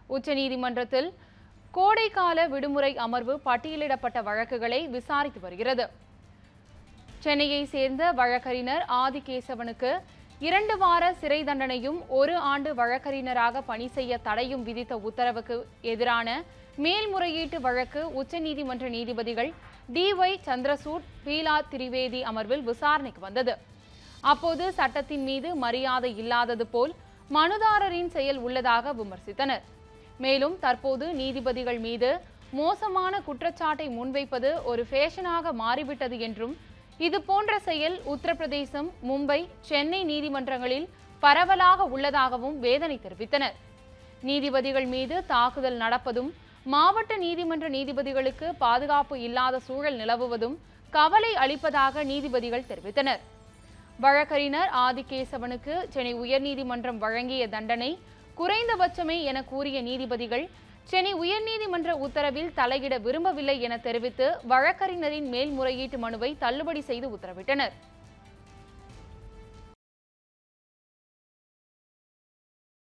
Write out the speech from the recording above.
உச்சநீதிமன்றத்தில் கோடைக்கால விடுமுறை அமர்வு பட்டியலிடப்பட்ட வழக்குகளை விசாரித்து வருகிறது சென்னையை சேர்ந்த வழக்கறிஞர் ஆதிகேசவனுக்கு இரண்டு வார சிறை தண்டனையும் ஒரு ஆண்டு வழக்கறிஞராக பணி செய்ய தடையும் விதித்த உத்தரவுக்கு எதிரான மேல்முறையீட்டு வழக்கு உச்சநீதிமன்ற நீதிபதிகள் டி ஒய் சந்திரசூட் பீலா திரிவேதி அமர்வில் விசாரணைக்கு வந்தது அப்போது சட்டத்தின் மீது மரியாதை இல்லாதது போல் மனுதாரரின் செயல் உள்ளதாக விமர்சித்தனர் மேலும் தற்போது நீதிபதிகள் மீது மோசமான குற்றச்சாட்டை முன்வைப்பது ஒரு ஃபேஷனாக மாறிவிட்டது என்றும் இது போன்ற செயல் உத்தரப்பிரதேசம் மும்பை சென்னை நீதிமன்றங்களில் பரவலாக உள்ளதாகவும் வேதனை தெரிவித்தனர் நீதிபதிகள் மீது தாக்குதல் நடப்பதும் மாவட்ட நீதிமன்ற நீதிபதிகளுக்கு பாதுகாப்பு இல்லாத சூழல் நிலவுவதும் கவலை அளிப்பதாக நீதிபதிகள் தெரிவித்தனர் வழக்கறிஞர் ஆதிகேசவனுக்கு சென்னை உயர்நீதிமன்றம் வழங்கிய தண்டனை குறைந்தபட்சமே என கூறிய நீதிபதிகள் சென்னை உயர்நீதிமன்ற உத்தரவில் தலையிட விரும்பவில்லை என தெரிவித்து வழக்கறிஞரின் மேல்முறையீட்டு மனுவை தள்ளுபடி செய்து உத்தரவிட்டனர்